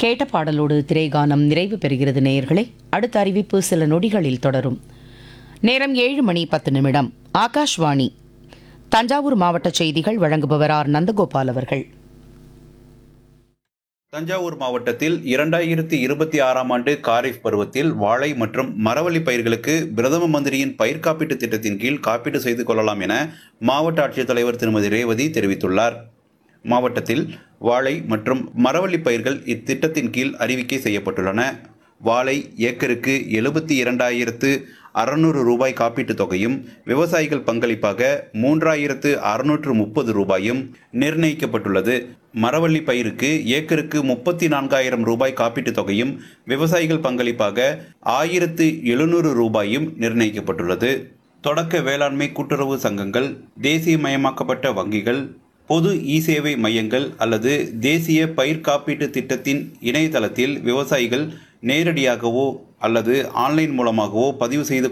கேட்ட பாடலோடு திரைகானம் நிறைவு பெறுகிறது நேயர்களே அடுத்த அறிவிப்பு சில நொடிகளில் தொடரும் நேரம் ஏழு மணி பத்து நிமிடம் ஆகாஷ்வாணி தஞ்சாவூர் மாவட்ட செய்திகள் வழங்குபவர் ஆர் நந்தகோபால் அவர்கள் தஞ்சாவூர் மாவட்டத்தில் இரண்டாயிரத்தி இருபத்தி ஆறாம் ஆண்டு காரிஃப் பருவத்தில் வாழை மற்றும் மரவள்ளி பயிர்களுக்கு பிரதம மந்திரியின் பயிர் காப்பீட்டு திட்டத்தின் கீழ் காப்பீடு செய்து கொள்ளலாம் என மாவட்ட ஆட்சித்தலைவர் திருமதி ரேவதி தெரிவித்துள்ளார் மாவட்டத்தில் வாழை மற்றும் மரவள்ளி பயிர்கள் இத்திட்டத்தின் கீழ் அறிவிக்கை செய்யப்பட்டுள்ளன வாழை ஏக்கருக்கு எழுபத்தி இரண்டாயிரத்து அறுநூறு ரூபாய் காப்பீட்டுத் தொகையும் விவசாயிகள் பங்களிப்பாக மூன்றாயிரத்து அறுநூற்று முப்பது ரூபாயும் நிர்ணயிக்கப்பட்டுள்ளது மரவள்ளி பயிருக்கு ஏக்கருக்கு முப்பத்தி நான்காயிரம் ரூபாய் காப்பீட்டுத் தொகையும் விவசாயிகள் பங்களிப்பாக ஆயிரத்து எழுநூறு ரூபாயும் நிர்ணயிக்கப்பட்டுள்ளது தொடக்க வேளாண்மை கூட்டுறவு சங்கங்கள் தேசியமயமாக்கப்பட்ட வங்கிகள் பொது இ சேவை மையங்கள் அல்லது தேசிய பயிர் காப்பீட்டு திட்டத்தின் இணையதளத்தில் விவசாயிகள் நேரடியாகவோ அல்லது ஆன்லைன் மூலமாகவோ பதிவு செய்து